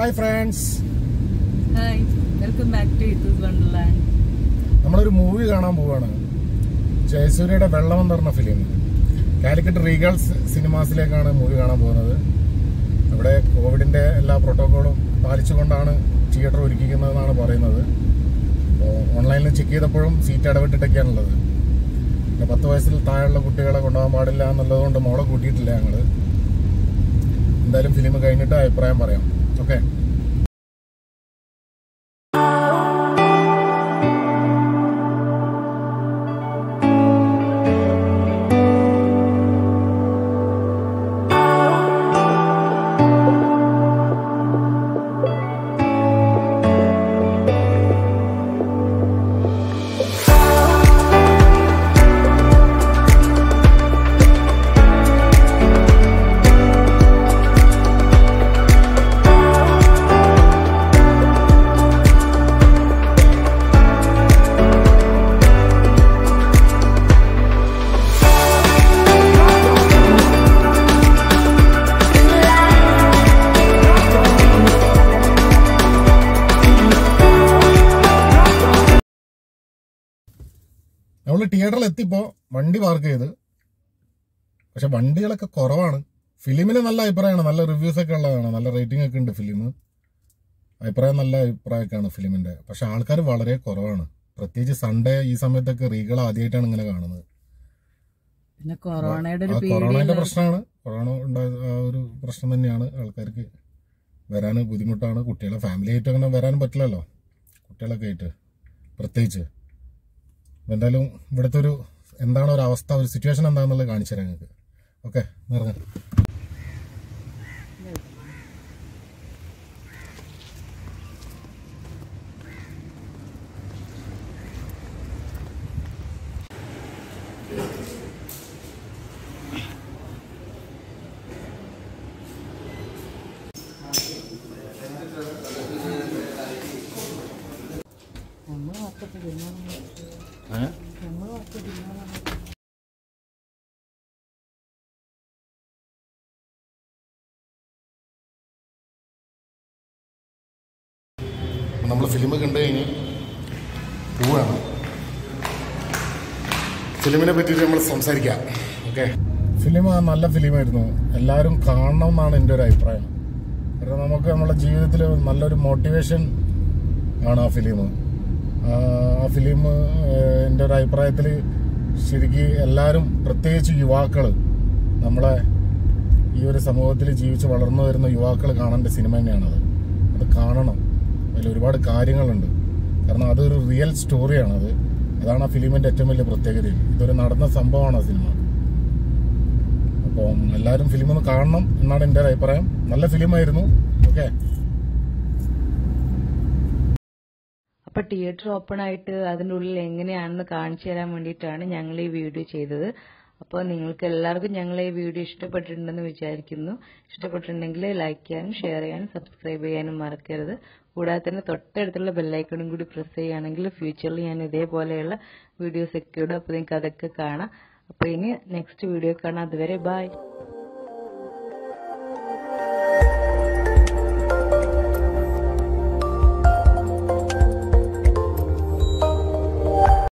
hi friends hi welcome back to Ithoos wonderland നമ്മളൊരു movie കാണാൻ പോവാണ് ജയസൂര്യയുടെ വെള്ളം എന്ന് പറഞ്ഞ ഫിലിം കാലിക്കറ്റ് റീഗൽ സിനിമാസിലേക്കാണ് മൂവി കാണാൻ പോകുന്നത് അവിടെ കോവിഡിന്റെ എല്ലാ പ്രോട്ടോക്കോളും പാലിച്ചുകൊണ്ടാണ് തിയേറ്റർ ഒരുക്കിക്കുന്നതെന്നാണ് പറയുന്നത് അപ്പോൾ ഓൺലൈനിൽ ചെക്ക് ചെയ്തപ്പോഴും സീറ്റ് ഇടവിട്ടിട്ടൊക്കെയാണുള്ളത് പിന്നെ പത്ത് വയസ്സിൽ താഴെയുള്ള കുട്ടികളെ കൊണ്ടുപോകാൻ പാടില്ല എന്നുള്ളത് കൊണ്ട് മോളെ കൂട്ടിയിട്ടില്ല ഞങ്ങള് എന്തായാലും ഫിലിം കഴിഞ്ഞിട്ട് അഭിപ്രായം പറയാം ഓക്കെ നമ്മൾ തിയേറ്ററിൽ എത്തിയപ്പോ വണ്ടി പാർക്ക് ചെയ്ത് പക്ഷെ വണ്ടികളൊക്കെ കുറവാണ് ഫിലിമിന് നല്ല അഭിപ്രായമാണ് നല്ല റിവ്യൂസ് ഒക്കെ ഉള്ളതാണ് നല്ല റേറ്റിംഗ് ഒക്കെ ഉണ്ട് ഫിലിം അഭിപ്രായം നല്ല അഭിപ്രായമൊക്കെയാണ് ഫിലിമിന്റെ പക്ഷെ ആൾക്കാർ വളരെ കുറവാണ് പ്രത്യേകിച്ച് സൺഡേ ഈ സമയത്തൊക്കെ റീകൾ ആദ്യമായിട്ടാണ് ഇങ്ങനെ കാണുന്നത് പിന്നെ കൊറോണയുടെ ഒരു ആ കൊറോണയുടെ പേടിയുള്ള പ്രശ്നമാണ് കൊറോണ ഉണ്ടായ ആ ഒരു പ്രശ്നം തന്നെയാണ് ആൾക്കാർക്ക് വരാൻ ബുദ്ധിമുട്ടാണ് കുട്ടികളെ ഫാമിലി ആയിട്ട് അങ്ങനെ വരാനും പറ്റില്ലല്ലോ കുട്ടികളൊക്കെ ആയിട്ട് പ്രത്യേകിച്ച് അപ്പൊ എന്തായാലും ഇവിടുത്തെ ഒരു എന്താണ് ഒരു അവസ്ഥ ഒരു സിറ്റുവേഷൻ എന്താണെന്നുള്ളത് കാണിച്ചു തരാം നിങ്ങൾക്ക് ഓക്കെ നിറഞ്ഞ നമ്മള് മൊത്തത്തിൽ തിന്നാൻ നമ്മള് മൊത്തത്തിൽ തിന്നാൻ നമ്മൾ ഫിലിം കണ്ടു കഴിഞ്ഞ് പോവാണ് ഫിലിമിനെ പറ്റിയിട്ട് നമ്മൾ സംസാരിക്കാം ഓക്കെ ഫിലിം നല്ല ഫിലിമായിരുന്നു എല്ലാവരും കാണണം എന്നാണ് എൻ്റെ ഒരു അഭിപ്രായം കാരണം നമുക്ക് നമ്മുടെ ജീവിതത്തിൽ നല്ലൊരു മോട്ടിവേഷൻ ആണ് ആ ഫിലിം ആ ഫിലിം എൻ്റെ ഒരു അഭിപ്രായത്തിൽ ശരിക്ക് എല്ലാവരും പ്രത്യേകിച്ച് യുവാക്കൾ നമ്മളെ ഈ ഒരു സമൂഹത്തിൽ ജീവിച്ച് വളർന്നു വരുന്ന യുവാക്കൾ കാണേണ്ട സിനിമ തന്നെയാണത് അത് കാണണം അതിൽ ഒരുപാട് കാര്യങ്ങളുണ്ട് കാരണം അതൊരു റിയൽ സ്റ്റോറിയാണ് അത് അതാണ് ആ ഫിലിമിന്റെ ഏറ്റവും വലിയ പ്രത്യേകതയും ഇതൊരു നടന്ന സംഭവമാണ് ആ സിനിമ അപ്പം എല്ലാവരും ഫിലിം ഒന്ന് കാണണം എന്നാണ് എൻ്റെ ഒരു അഭിപ്രായം നല്ല ഫിലിമായിരുന്നു ഓക്കെ അപ്പൊ തിയേറ്റർ ഓപ്പൺ ആയിട്ട് അതിന്റെ ഉള്ളിൽ എങ്ങനെയാണെന്ന് കാണിച്ചു തരാൻ വേണ്ടിയിട്ടാണ് ഞങ്ങൾ ഈ വീഡിയോ ചെയ്തത് അപ്പോൾ നിങ്ങൾക്ക് എല്ലാവർക്കും ഞങ്ങൾ ഈ വീഡിയോ ഇഷ്ടപ്പെട്ടിട്ടുണ്ടെന്ന് വിചാരിക്കുന്നു ഇഷ്ടപ്പെട്ടിട്ടുണ്ടെങ്കിൽ ലൈക്ക് ചെയ്യാനും ഷെയർ ചെയ്യാനും സബ്സ്ക്രൈബ് ചെയ്യാനും മറക്കരുത് കൂടാതെ തന്നെ തൊട്ടടുത്തുള്ള ബെല്ലൈക്കണും കൂടി പ്രസ് ചെയ്യുകയാണെങ്കിൽ ഫ്യൂച്ചറിൽ ഞാൻ ഇതേപോലെയുള്ള വീഡിയോസ് ഒക്കെ ഇടും അപ്പോൾ നിങ്ങൾക്ക് അതൊക്കെ കാണാം അപ്പോൾ ഇനി നെക്സ്റ്റ് വീഡിയോ കാണാം അതുവരെ ബൈ